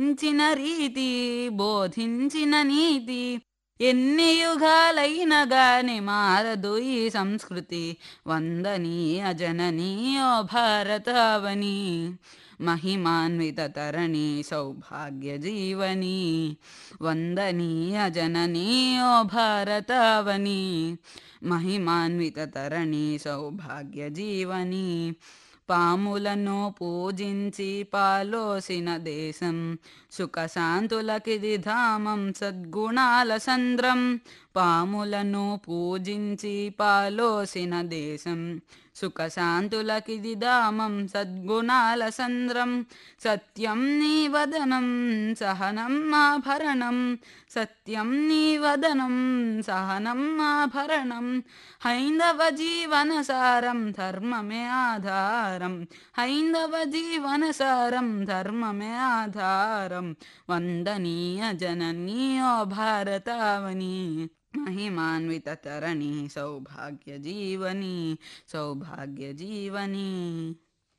ఇచ్చిన రీతి బోధించిన నీతి ఎన్ని యుగాలైన గాని మారదు ఈ సంస్కృతి వందనీయ జననీయో భారతావని మహిమాన్విత తరణి సౌభాగ్య జీవని వందనీయ జననీయో భారతావని మహిమాన్విత తరణి సౌభాగ్య జీవని పాములను పూజించి పాలోసిన దేశం సుఖశాంతులకిది ధామం సద్గుణాల సంద్రం పాములను పూజించి పాలోసిన దేశం సుఖశాంతులకిది ధామం సద్గుణాల సంద్రం సత్యం నీ వదనం సహనం ఆభరణం సత్యం నీ వదనం సహనం ఆభరణం హైందవ జీవన సారం ధర్మమే ఆధారం హైందవ జీవన సారం ధర్మమే ఆధారం వందనీయ జననీయో భారతావని మహిమాన్విత తరణి సౌభాగ్య జీవని సౌభాగ్య జీవని